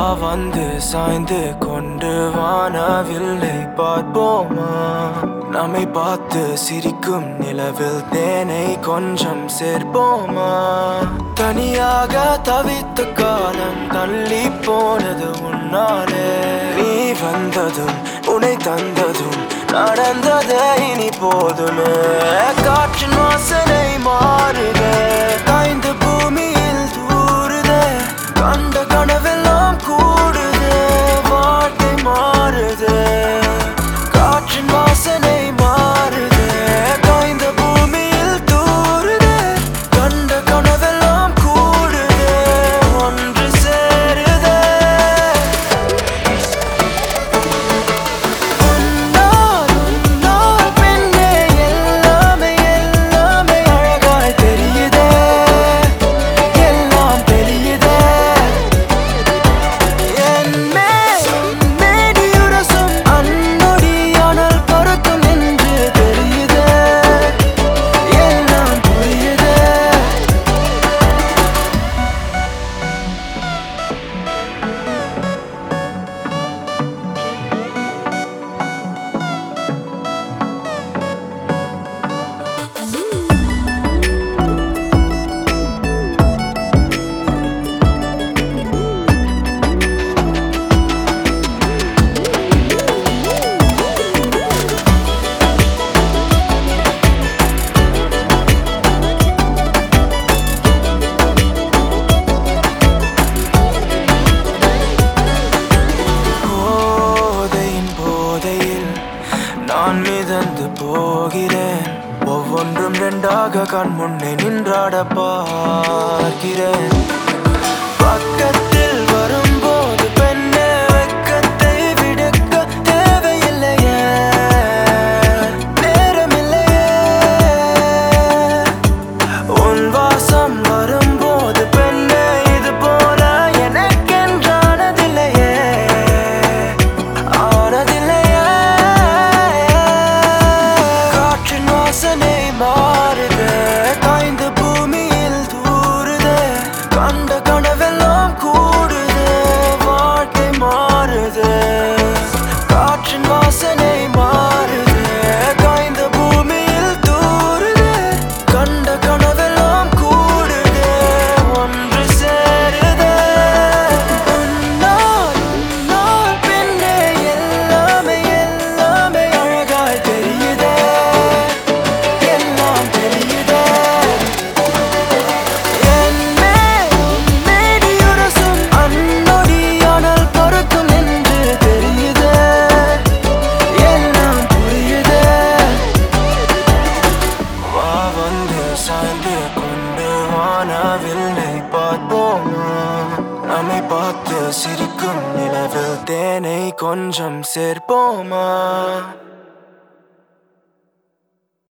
வந்து சாய்ந்து கொண்டு வானவில்லை பார்ப்போமா நம்மை பார்த்து சிரிக்கும் நிலவில் தேனை கொஞ்சம் சேர்ப்போமா தனியாக தவித்த காலம் தள்ளி போனது உன்னாலே நீ வந்ததும் உன்னை தந்ததும் நடந்ததே இனி போதுமே காற்றின் வாசனை மாறுதே காய்ந்த பூமியில் தூறுதே கண்ட கனவெல்லாம் கூடுதே வார்த்தை மாறுதே காற்றின் வாசனை மாறுதே காய்ந்த பூமியில் தூறுதே கண்ட கனவெல்லாம் கூடுதே ஒன்று சேருதே உன்னால் உன்னால் பெண்ணே எல்லாமே எல்லாமே அழகாய் தெரியுதே எல்லாம் தெரியுதே என் மேல் மேடியுரசும் அன்னொடியானால் பறக்கும் என்று தெரியுதே எல்லாம் புரியுதே போதையின் போதையில் நான் மிதந்து போகிறேன் ஒவ்வொன்றும் ரெண்டாக கண் முன்னே நின்றாட பார்க்கிறேன் பக்கத்தில் வரும்போது பெண்ணே வெட்கத்தை விடுக்க தேவையில்லையே நேரமில்லையே உன் வாசம் வரும்போது பெண்ணே இது போல எனக்கென்றானதில்லையே ஆனதில்லையே காற்றின் வாசனை மாறுதே காய்ந்த பூமியில் தூறுதே கண்ட கனவெல்லாம் கூடுதே வாழ்க்கை மாறுதே காற்றின் வாசனை மாறுதே காய்ந்த பூமியில் தூறுதே கண்ட கனவெல்லாம் கூடுதே ஒன்று சேருதே உன்னால் உன்னால் பெண்ணே எல்லாமே எல்லாமே அழகாய் தெரியுதே எல்லாம் தெரியுதே என் மேல் உன் மேடியுரசும் அன்னொடியானால் பறக்கும் என்று தெரியுதே எல்லாம் புரியுதே வா வந்து சாய்ந்து கொண்டு வானவில்லை பார்ப்போமா நம்மை பார்த்து சிரிக்கும் நிலவில் தேனை கொஞ்சம் சேர்ப்போமா